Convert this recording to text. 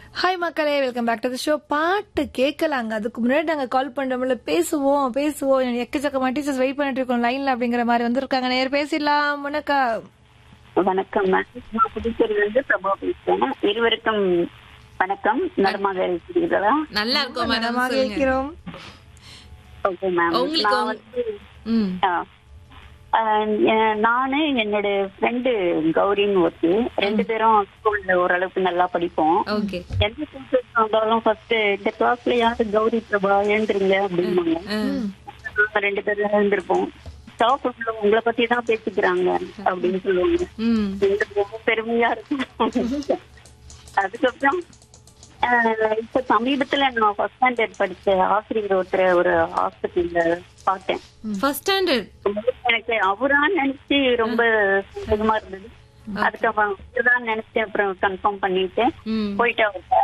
hi மக்களே welcome back to the show பாட்டு கேட்கலாங்க அதுக்கு முன்னாடி நாங்க கால் பண்றோம்ல பேசுவோம் பேசுவோம் எக்கச்சக்கமா டீச்சர்ஸ் வெயிட் பண்ணிட்டு இருக்கோம் லைன்ல அப்படிங்கிற மாதிரி வந்திருக்காங்க நேர் பேசிடலாம் வணக்கம் வணக்கம் மேம் நான் புதுச்சேரியில இருந்து பிரபா பேசுறேன் இருவருக்கும் வணக்கம் நலமாக இருக்கிறீர்களா நல்லா இருக்கும் மேடம் நலமாக இருக்கிறோம் ஓகே மேம் உங்களுக்கு நான் உங்க- வந்து ம் ஆ, ஆ, எ- நானு என்னோட ஃப்ரெண்டு கௌரின்னு ஒருத்தி ரெண்டு பேரும் ஸ்கூல்ல ஓரளவுக்கு நல்லா படிப்போம் ஓகே எந்த டீச்சர்ஸ் வந்தாலும் ஃபர்ஸ்ட் இந்த கிளாஸ்ல யாரு கௌரி பிரபா எழுந்துருங்க அப்படிம்பாங்க நாங்க ரெண்டு பேரும் எழுந்திருப்போம் ஸ்டாஃப் உங்களை பத்தி தான் பேசிக்கிறாங்க அப்படின்னு சொல்லுவாங்க ம் எங்களுக்கு ரொம்ப பெருமையா இருக்கும் அதுக்கப்புறம் ஆஹ் இப்ப சமீபத்துல நான் ஃபர்ஸ்ட் ஸ்டாண்டர்ட் படிச்ச ஆசிரியர் ஒருத்தர் ஒரு ஹாஸ்பிட்டல்ல பார்த்தேன் ஃபர்ஸ்ட் ஸ்டாண்டர்ட் எனக்கு அவரான்னு நினைச்சு ரொம்ப சந்தோஷமா இருந்தது அதுக்கப்புறம் அவர்தான் நினைச்சு அப்புறம் கன்ஃபார்ம் பண்ணிட்டு ம் போயிட்டு அவர்கிட்ட